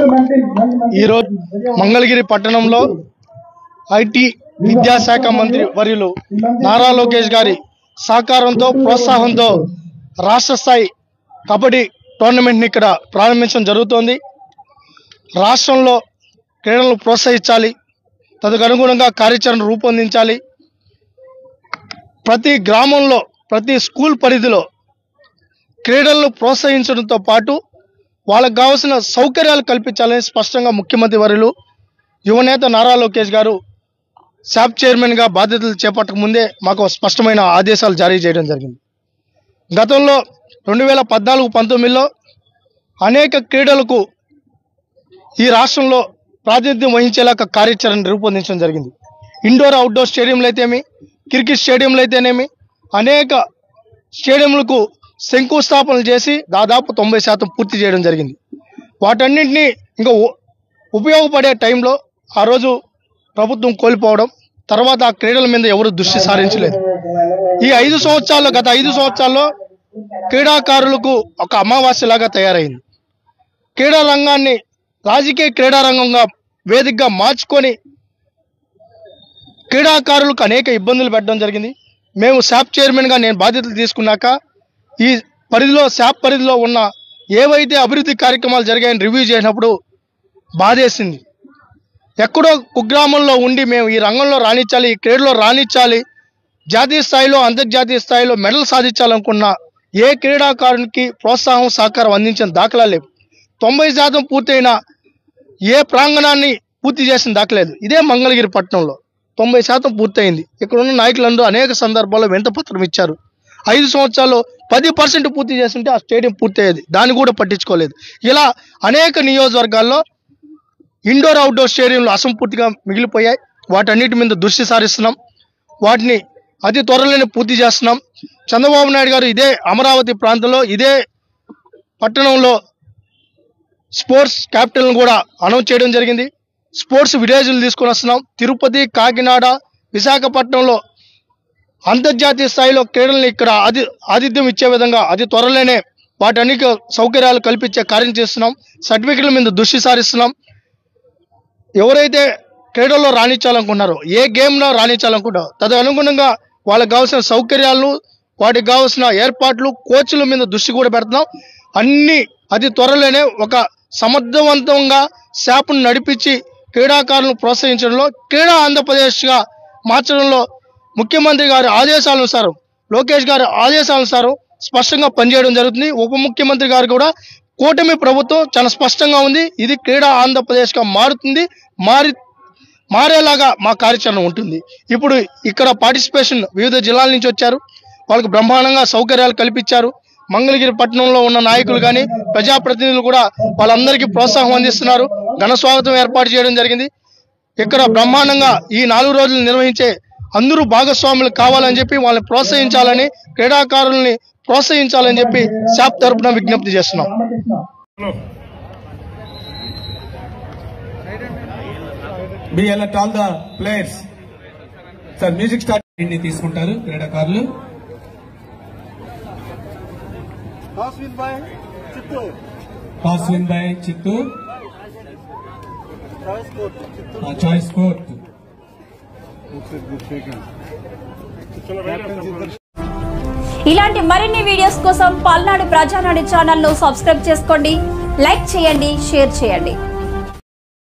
ఈరోజు మంగళగిరి పట్టణంలో ఐటీ విద్యాశాఖ మంత్రి వర్యులు నారా లోకేష్ గారి సహకారంతో ప్రోత్సాహంతో రాష్ట్ర స్థాయి కబడ్డీ టోర్నమెంట్ని ఇక్కడ ప్రారంభించడం జరుగుతోంది రాష్ట్రంలో క్రీడలను ప్రోత్సహించాలి తదనుగుణంగా కార్యాచరణ రూపొందించాలి ప్రతి గ్రామంలో ప్రతి స్కూల్ పరిధిలో క్రీడలను ప్రోత్సహించడంతో పాటు వాళ్ళకు కావాల్సిన సౌకర్యాలు కల్పించాలని స్పష్టంగా ముఖ్యమంత్రి వర్యులు యువనేత నారా లోకేష్ గారు శాప్ చైర్మన్గా బాధ్యతలు చేపట్టక ముందే మాకు స్పష్టమైన ఆదేశాలు జారీ చేయడం జరిగింది గతంలో రెండు వేల పద్నాలుగు పంతొమ్మిదిలో అనేక క్రీడలకు ఈ రాష్ట్రంలో ప్రాతినిధ్యం వహించేలా ఒక కార్యాచరణ రూపొందించడం జరిగింది ఇండోర్ అవుట్డోర్ స్టేడియంలు అయితేమి క్రికెట్ స్టేడియంలు అయితేనేమి అనేక స్టేడియంలకు శంకుస్థాపనలు చేసి దాదాపు తొంభై శాతం పూర్తి చేయడం జరిగింది వాటన్నింటినీ ఇంకా ఉ- ఉపయోగపడే టైంలో ఆ రోజు ప్రభుత్వం కోల్పోవడం తర్వాత ఆ క్రీడల మీద ఎవరు దృష్టి సారించలేదు ఈ ఐదు సంవత్సరాల్లో గత ఐదు సంవత్సరాల్లో క్రీడాకారులకు ఒక అమావాస్యలాగా తయారైంది క్రీడా రంగాన్ని రాజకీయ క్రీడా రంగంగా వేదికగా మార్చుకొని క్రీడాకారులకు అనేక ఇబ్బందులు పెట్టడం జరిగింది మేము శాప్ చైర్మన్గా నేను బాధ్యతలు తీసుకున్నాక ఈ పరిధిలో శాప్ పరిధిలో ఉన్న ఏవైతే అభివృద్ధి కార్యక్రమాలు జరిగాయని రివ్యూ చేసినప్పుడు బాధేసింది ఎక్కడో కుగ్రామంలో ఉండి మేము ఈ రంగంలో రాణించాలి ఈ క్రీడలో రాణించాలి జాతీయ స్థాయిలో అంతర్జాతీయ స్థాయిలో మెడల్ సాధించాలనుకున్న ఏ క్రీడాకారునికి ప్రోత్సాహం సహకారం అందించిన దాఖలా లేవు తొంభై శాతం పూర్తయిన ఏ ప్రాంగణాన్ని పూర్తి చేసిన దాఖలేదు ఇదే మంగళగిరి పట్టణంలో తొంభై శాతం పూర్తయింది ఇక్కడ ఉన్న నాయకులందరూ అనేక సందర్భాల్లో వెంట పత్రం ఇచ్చారు ఐదు సంవత్సరాల్లో పది పర్సెంట్ పూర్తి చేస్తుంటే ఆ స్టేడియం పూర్తయ్యేది దాన్ని కూడా పట్టించుకోలేదు ఇలా అనేక నియోజకవర్గాల్లో ఇండోర్ అవుట్డోర్ స్టేడియంలు అసంపూర్తిగా మిగిలిపోయాయి వాటన్నిటి మీద దృష్టి సారిస్తున్నాం వాటిని అతి త్వరలోనే పూర్తి చేస్తున్నాం చంద్రబాబు నాయుడు గారు ఇదే అమరావతి ప్రాంతంలో ఇదే పట్టణంలో స్పోర్ట్స్ క్యాపిటల్ను కూడా అనౌన్స్ చేయడం జరిగింది స్పోర్ట్స్ విలేజ్లు తీసుకొని వస్తున్నాం తిరుపతి కాకినాడ విశాఖపట్నంలో అంతర్జాతీయ స్థాయిలో క్రీడల్ని ఇక్కడ ఆది ఆతిథ్యం ఇచ్చే విధంగా అతి త్వరలోనే వాటన్నిటి సౌకర్యాలు కల్పించే కార్యం చేస్తున్నాం సర్టిఫికెట్ల మీద దృష్టి సారిస్తున్నాం ఎవరైతే క్రీడల్లో రాణించాలనుకున్నారో ఏ గేమ్లో రాణించాలనుకుంటారో తదు అనుగుణంగా వాళ్ళకి కావాల్సిన సౌకర్యాలను వాటికి కావాల్సిన ఏర్పాట్లు కోచ్ల మీద దృష్టి కూడా పెడుతున్నాం అన్ని అతి త్వరలోనే ఒక సమర్థవంతంగా శాప్ను నడిపించి క్రీడాకారులను ప్రోత్సహించడంలో క్రీడా ఆంధ్రప్రదేశ్గా మార్చడంలో ముఖ్యమంత్రి గారి ఆదేశానుసారం లోకేష్ గారి ఆదేశానుసారం స్పష్టంగా పనిచేయడం జరుగుతుంది ఉప ముఖ్యమంత్రి గారు కూడా కూటమి ప్రభుత్వం చాలా స్పష్టంగా ఉంది ఇది క్రీడా ఆంధ్రప్రదేశ్గా మారుతుంది మారి మారేలాగా మా కార్యాచరణ ఉంటుంది ఇప్పుడు ఇక్కడ పార్టిసిపేషన్ వివిధ జిల్లాల నుంచి వచ్చారు వాళ్ళకి బ్రహ్మాండంగా సౌకర్యాలు కల్పించారు మంగళగిరి పట్టణంలో ఉన్న నాయకులు కానీ ప్రజాప్రతినిధులు కూడా వాళ్ళందరికీ ప్రోత్సాహం అందిస్తున్నారు ఘన స్వాగతం ఏర్పాటు చేయడం జరిగింది ఇక్కడ బ్రహ్మాండంగా ఈ నాలుగు రోజులు నిర్వహించే అందరూ భాగస్వాములు కావాలని చెప్పి వాళ్ళని ప్రోత్సహించాలని క్రీడాకారుల్ని ప్రోత్సహించాలని చెప్పి శాప్ తరపున విజ్ఞప్తి చేస్తున్నాం be alert all the players. Sir, music start. ని తీసుకుంటారు క్రీడాకారులు toss win by Chittoor choice court ఇలాంటి మరిన్ని వీడియోస్ కోసం పల్నాడు ప్రజానాడు ఛానల్ ను సబ్స్క్రైబ్ చేసుకోండి లైక్ చేయండి షేర్ చేయండి